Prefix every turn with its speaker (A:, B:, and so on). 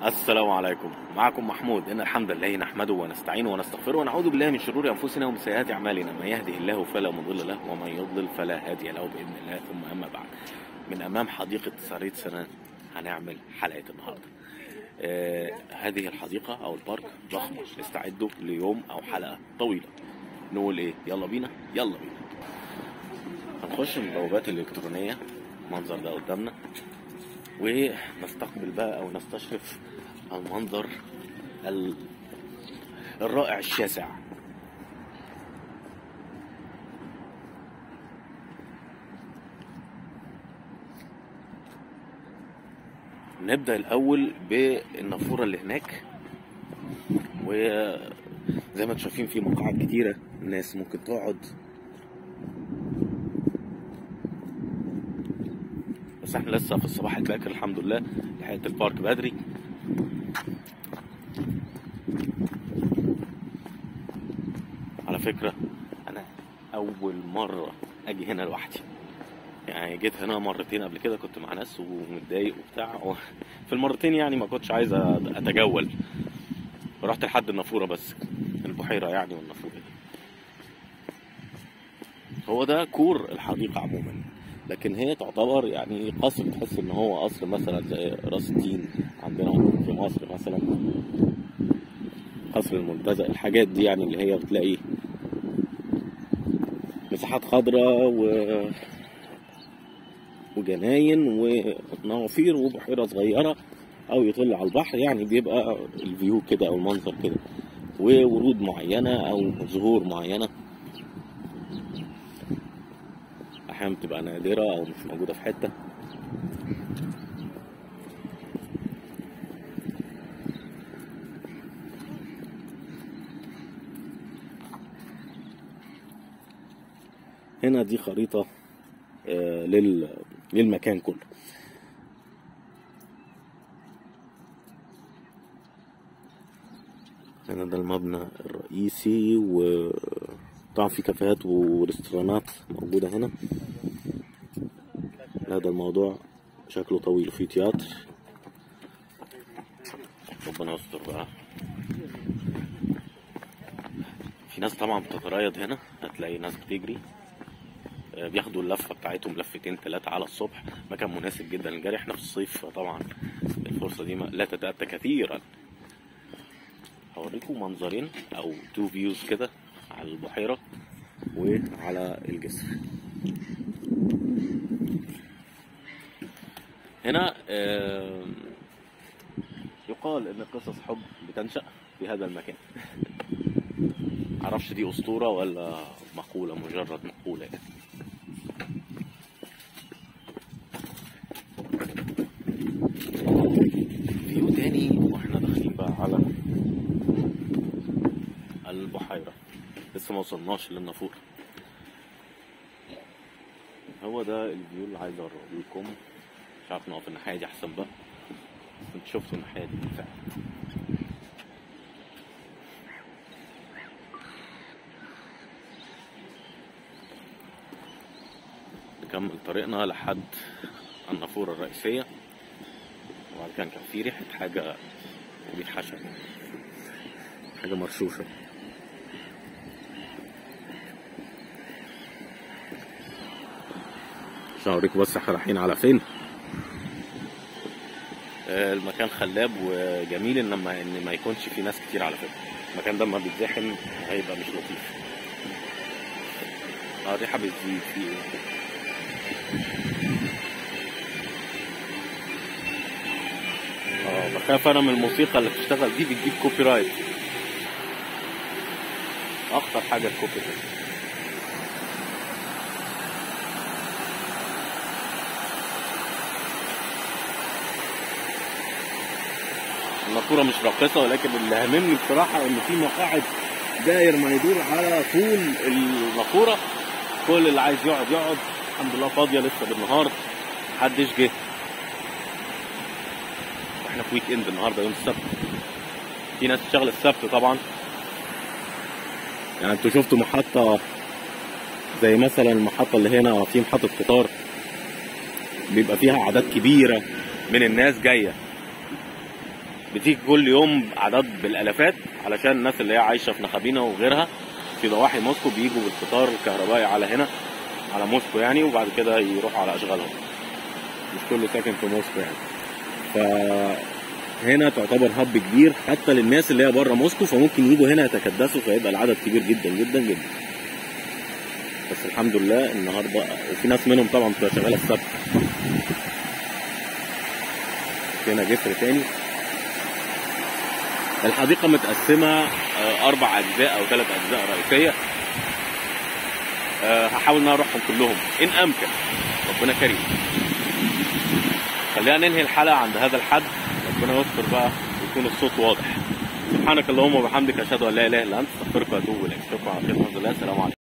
A: السلام عليكم معكم محمود إن الحمد لله نحمده ونستعينه ونستغفره ونعوذ بالله من شرور أنفسنا ومن سيئات أعمالنا من يهده الله فلا مضل له ومن يضلل فلا هادي له بإذن الله ثم أما بعد من أمام حديقة سرية سنان هنعمل حلقة النهاردة آه هذه الحديقة أو البارك ضخمة نستعده ليوم أو حلقة طويلة نقول إيه يلا بينا يلا بينا هنخش من البوابات الإلكترونية المنظر ده قدامنا ونستقبل بقى او نستشرف المنظر ال- الرائع الشاسع نبدأ الأول بالنافورة اللي هناك وزي ما انتم شايفين في مقاعد كتيرة الناس ممكن تقعد بس احنا لسه في الصباح الباكر الحمد لله لحقت البارك بدري على فكرة أنا أول مرة أجي هنا لوحدي يعني جيت هنا مرتين قبل كده كنت مع ناس ومتضايق وبتاع في المرتين يعني ما كنتش عايز أتجول رحت لحد النافورة بس البحيرة يعني والنافورة دي هو ده كور الحديقة عموما لكن هي تعتبر يعني قصر تحس ان هو قصر مثلا زي راس التين عندنا في مصر مثلا قصر المنتزه الحاجات دي يعني اللي هي بتلاقي مساحات خضراء و وجناين ونوافير وبحيرة صغيرة أو يطل على البحر يعني بيبقى الفيو كده أو المنظر كده وورود معينة أو زهور معينة احيانا بتبقى نادرة او مش موجودة في حتة هنا دي خريطة آه، لل... للمكان كله هنا ده المبنى الرئيسي و طبعا في كافيهات وريستورانات موجودة هنا هذا الموضوع شكله طويل في تياتر ربنا يستر بقى في ناس طبعا بتتريض هنا هتلاقي ناس بتجري آه، بياخدوا اللفة بتاعتهم لفتين تلاتة على الصبح مكان مناسب جدا للجري احنا في الصيف طبعا الفرصة دي ما- لا تتأتى كثيرا هوريكم منظرين او تو فيوز كده على البحيرة وعلى الجسر هنا آم، يقال ان قصص حب بتنشأ في هذا المكان معرفش دي اسطورة ولا مقولة مجرد مقولة يعني. فيو تاني واحنا داخلين بقى على البحيرة لسه ما وصلناش للنافورة هو ده الفيو اللي عايز اوريه لكم مش عارف نقف الناحية دي احسن بقى كنت شفت الناحية دي بالفعل نكمل طريقنا لحد النافورة الرئيسية وبعد كده كان في ريحة حاجة ريحة حشا حاجة مرشوشة عشان اوريكم بس احنا رايحين على فين آه، المكان خلاب وجميل ان ما ان ما يكونش فيه ناس كتير على فكره المكان ده لما بيتزحم هيبقى مش لطيف اه الريحه بتزيد فيه اه بخاف انا من الموسيقى اللي بتشتغل دي بتجيب كوبي رايت اخطر حاجه الكوبي رايت النافورة مش راقصة ولكن اللي هاممني بصراحة إن في مقاعد داير ما يدور على طول النافورة كل اللي عايز يقعد يقعد الحمد لله فاضية لسه بالنهار محدش جه احنا في ويك اند النهارده يوم السبت في ناس بتشتغل السبت طبعا يعني انتوا شفتوا محطة زي مثلا المحطة اللي هنا في محطة قطار بيبقى فيها أعداد كبيرة من الناس جاية بتيجي كل يوم اعداد بالالافات علشان الناس اللي هي عايشه في نخابينا وغيرها في ضواحي موسكو بيجوا بالقطار الكهربائي على هنا على موسكو يعني وبعد كده يروحوا على اشغالهم مش كله ساكن في موسكو يعني فهنا تعتبر هب كبير حتى للناس اللي هي بره موسكو فممكن يجوا هنا يتكدسوا فيبقى العدد كبير جدا جدا جدا بس الحمد لله النهارده وفي ناس منهم طبعا بتبقى شغاله السبت هنا جسر تاني الحديقة متقسمة آه، أربع أجزاء أو ثلاث أجزاء رئيسية آه، هحاول إن أنا أروحهم كلهم إن أمكن ربنا كريم خلينا ننهي الحلقة عند هذا الحد ربنا يستر بقى ويكون الصوت واضح سبحانك اللهم وبحمدك أشهد أن لا إله إلا أنت أستغفرك وأتوب إليك أشوفكم على خير الحمد لله السلام عليكم